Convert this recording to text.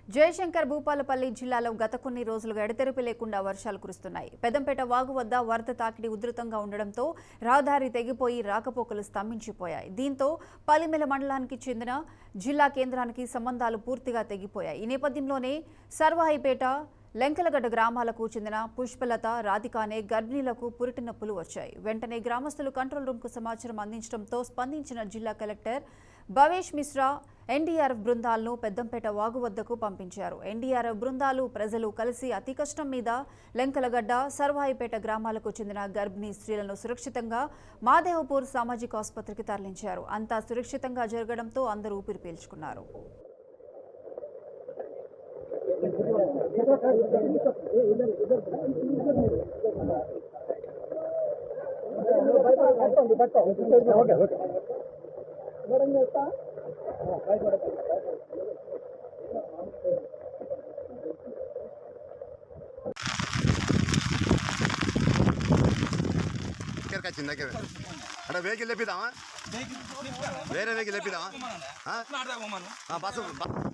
జయశంకర్ భూపాలపల్లి జిల్లాలో గత కొన్ని రోజులుగా ఎడతెరిపి లేకుండా వర్షాలు కురుస్తున్నాయి పెదంపేట వాగు వద్ద వరద తాకిడి ఉధృతంగా ఉండడంతో రహదారి తెగిపోయి రాకపోకలు స్తంభించిపోయాయి దీంతో పలిమెల మండలానికి చెందిన జిల్లా కేంద్రానికి సంబంధాలు పూర్తిగా తెగిపోయాయి ఈ నేపథ్యంలోనే సర్వాయిపేట లెంకలగడ్డ గ్రామాలకు చెందిన పుష్పలత రాధికానే గర్భిణీలకు పురిటి నొప్పులు వచ్చాయి వెంటనే గ్రామస్తులు కంట్రోల్ రూమ్కు సమాచారం అందించడంతో స్పందించిన జిల్లా కలెక్టర్ భవేష్ మిశ్రా ఎన్డీఆర్ఎఫ్ బృందాలను పెద్దంపేట వాగు వద్దకు పంపించారు ఎన్డీఆర్ఎఫ్ బృందాలు ప్రజలు కలిసి అతి కష్టం మీద లెంకలగడ్డ సర్వాయిపేట గ్రామాలకు చెందిన గర్భిణీ స్త్రీలను సురక్షితంగా మాదేవపూర్ సామాజిక ఆసుపత్రికి తరలించారు అంతా సురక్షితంగా జరగడంతో అందరూ ఊపిరి పీల్చుకున్నారు దగ్గరకు వచ్చింది దగ్గర అంటే వెహికల్ తెప్పిద్దామా వేరే వెహికల్ తెప్పిద్దామా ఆ? ఆ, బస్సు బస్సు